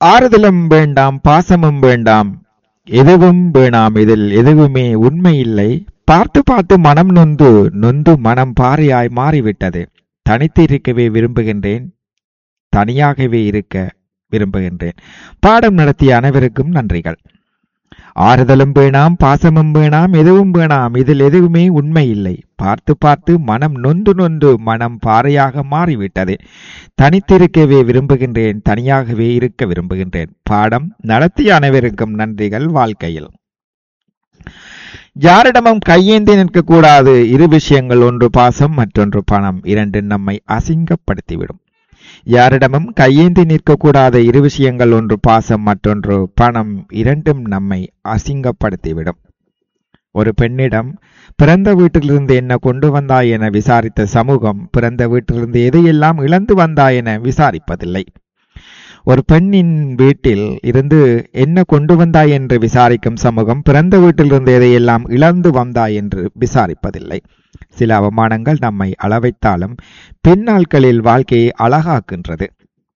ஆறுதலும் வேண்டாம் பாசமும் வேண்டாம் எதுவும் வேணாம் இதில் எதுவுமே உண்மை இல்லை பார்த்து பார்த்து மனம் நொந்து நொந்து மனம் பாறையாய் மாறிவிட்டது தனித்து இருக்கவே விரும்புகின்றேன் தனியாகவே இருக்க விரும்புகின்றேன் பாடம் நடத்திய அனைவருக்கும் நன்றிகள் ஆறுதலும் வேணாம் பாசமும் வேணாம் எதுவும் வேணாம் இதில் எதுவுமே உண்மை இல்லை பார்த்து பார்த்து மனம் நொந்து நொந்து மனம் பாறையாக மாறிவிட்டது தனித்திருக்கவே விரும்புகின்றேன் தனியாகவே இருக்க விரும்புகின்றேன் பாடம் நடத்திய அனைவருக்கும் நன்றிகள் வாழ்க்கையில் யாரிடமும் கையேந்தி நிற்கக்கூடாது இரு விஷயங்கள் ஒன்று பாசம் மற்றொன்று பணம் இரண்டு நம்மை அசிங்கப்படுத்திவிடும் யாரிடமும் கையேந்தி நிற்கக்கூடாத இரு விஷயங்கள் ஒன்று பாசம் மற்றொன்று பணம் இரண்டும் நம்மை அசிங்கப்படுத்திவிடும் ஒரு பெண்ணிடம் பிறந்த வீட்டிலிருந்து என்ன கொண்டு வந்தாய் என விசாரித்த சமூகம் பிறந்த வீட்டிலிருந்து எதையெல்லாம் இழந்து வந்தாய் என விசாரிப்பதில்லை ஒரு பெண்ணின் வீட்டில் இருந்து என்ன கொண்டு வந்தாய் என்று விசாரிக்கும் சமூகம் பிறந்த வீட்டிலிருந்து எதையெல்லாம் இழந்து வந்தாய் என்று விசாரிப்பதில்லை சில அவமானங்கள் நம்மை அளவைத்தாலும் பின்னாட்களில் வாழ்க்கையை அழகாக்கின்றது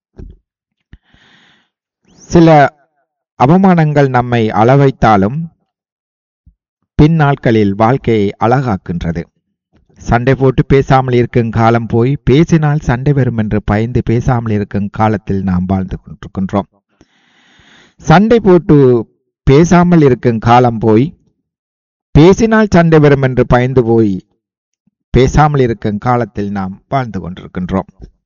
சில அவமானங்கள் நம்மை அளவைத்தாலும் பின்னாட்களில் வாழ்க்கையை அழகாக்கின்றது சண்டை போட்டு பேசாமல் இருக்கும் காலம் போய் பேசினால் சண்டை வரும் என்று பயந்து பேசாமல் இருக்கும் காலத்தில் நாம் வாழ்ந்து கொண்டிருக்கின்றோம் சண்டை போட்டு பேசாமல் இருக்கும் காலம் போய் பேசினால் சண்டை வரும் என்று பயந்து போய் பேசாமல் இருக்கும் காலத்தில் நாம் வாழ்ந்து கொண்டிருக்கின்றோம்